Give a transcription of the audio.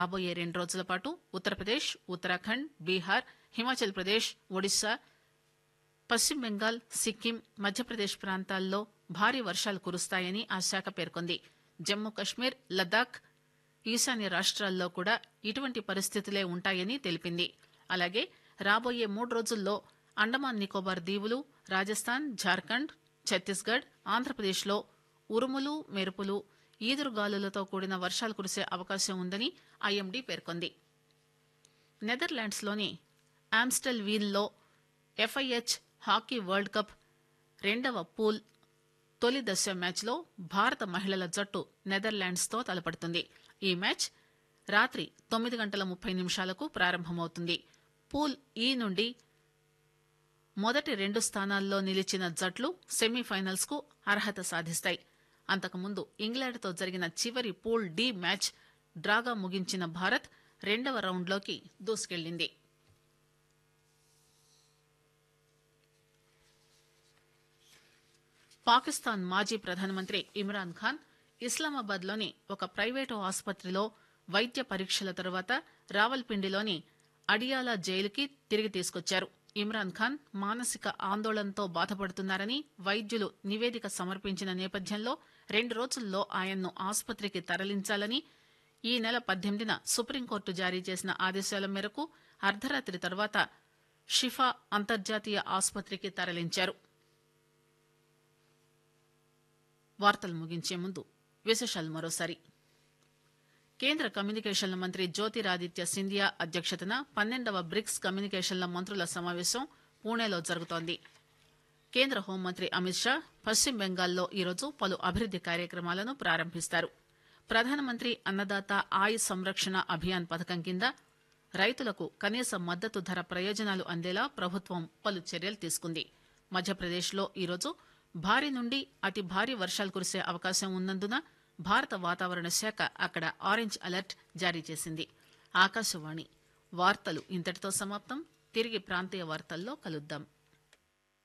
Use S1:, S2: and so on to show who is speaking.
S1: రాబోయే రెండు రోజుల పాటు ఉత్తరప్రదేశ్ ఉత్తరాఖండ్ బీహార్ హిమాచల్ ప్రదేశ్ ఒడిశా పశ్చిమ బెంగాల్ సిక్కిం మధ్యప్రదేశ్ ప్రాంతాల్లో భారీ వర్షాలు కురుస్తాయని ఆ శాఖ పేర్కొంది జమ్మూ కశ్మీర్ లద్దాఖ్ ఈశాన్య రాష్ట్రాల్లో కూడా ఇటువంటి పరిస్థితులే ఉంటాయని తెలిపింది అలాగే రాబోయే మూడు రోజుల్లో అండమాన్ నికోబార్ దీవులు రాజస్థాన్ జార్ఖండ్ ఛత్తీస్గఢ్ ఆంధ్రప్రదేశ్లో ఉరుములు మెరుపులు ఈదురుగాలులతో కూడిన వర్షాలు కురిసే అవకాశం ఉందని ఐఎండీ పేర్కొంది నెదర్లాండ్స్లోని ఆమ్స్టెల్ వీల్లో ఎఫ్ఐహెచ్ హాకీ వరల్డ్ కప్ రెండవ పూల్ తొలి దశ మ్యాచ్లో భారత మహిళల జట్టు నెదర్లాండ్స్తో తలపడుతుంది ఈ మ్యాచ్ రాత్రి తొమ్మిది గంటల ముప్పై నిమిషాలకు ప్రారంభమవుతుంది పూల్ ఈ నుండి మొదటి రెండు స్థానాల్లో నిలిచిన జట్లు సెమీఫైనల్స్ కు అర్హత సాధిస్తాయి అంతకుముందు ఇంగ్లాండ్తో జరిగిన చివరి పూల్ డి మ్యాచ్ డ్రాగా ముగించిన భారత్ రెండవ రౌండ్లోకి దూసుకెళ్లింది పాకిస్తాన్ మాజీ ప్రధానమంత్రి ఇమ్రాన్ ఖాన్ ఇస్లామాబాద్ లోని ఒక ప్రైవేటు ఆసుపత్రిలో వైద్య పరీక్షల తర్వాత రావల్పిండిలోని అడియాలా జైలుకి తిరిగి తీసుకొచ్చారు ఇమ్రాన్ ఖాన్ మానసిక ఆందోళనతో బాధపడుతున్నారని వైద్యులు నివేదిక సమర్పించిన నేపథ్యంలో రెండు రోజుల్లో ఆయన్ను ఆసుపత్రికి తరలించాలని ఈ నెల పద్దెనిమిదిన సుప్రీంకోర్టు జారీ చేసిన ఆదేశాల మేరకు అర్ధరాత్రి తర్వాత షిఫా అంతర్జాతీయ ఆసుపత్రికి తరలించారు వార్తలు ముగించే ముందు విశేషాలు మరోసారి కేంద్ర కమ్యూనికేషన్ల మంత్రి జ్యోతిరాదిత్య సింధియా అధ్యక్షతన పన్నెండవ బ్రిక్స్ కమ్యూనికేషన్ల మంత్రుల సమావేశం పూణేలో జరుగుతోంది కేంద్ర హోంమంత్రి అమిత్ షా పశ్చిమ బెంగాల్లో ఈరోజు పలు అభివృద్ది కార్యక్రమాలను ప్రారంభిస్తారు ప్రధానమంత్రి అన్నదాత ఆయ్ సంరక్షణ అభియాన్ పథకం కింద రైతులకు కనీస మద్దతు ధర ప్రయోజనాలు అందేలా ప్రభుత్వం పలు చర్యలు తీసుకుంది మధ్యప్రదేశ్లో ఈరోజు భారీ నుండి అతి భారీ వర్షాలు కురిసే అవకాశం ఉన్నందున భారత వాతావరణ శాఖ అక్కడ ఆరెంజ్ అలర్ట్ జారీ చేసింది ఆకాశవాణి వార్తలు ఇంతటితో సమాప్తం తిరిగి ప్రాంతీయ వార్తల్లో కలుద్దాం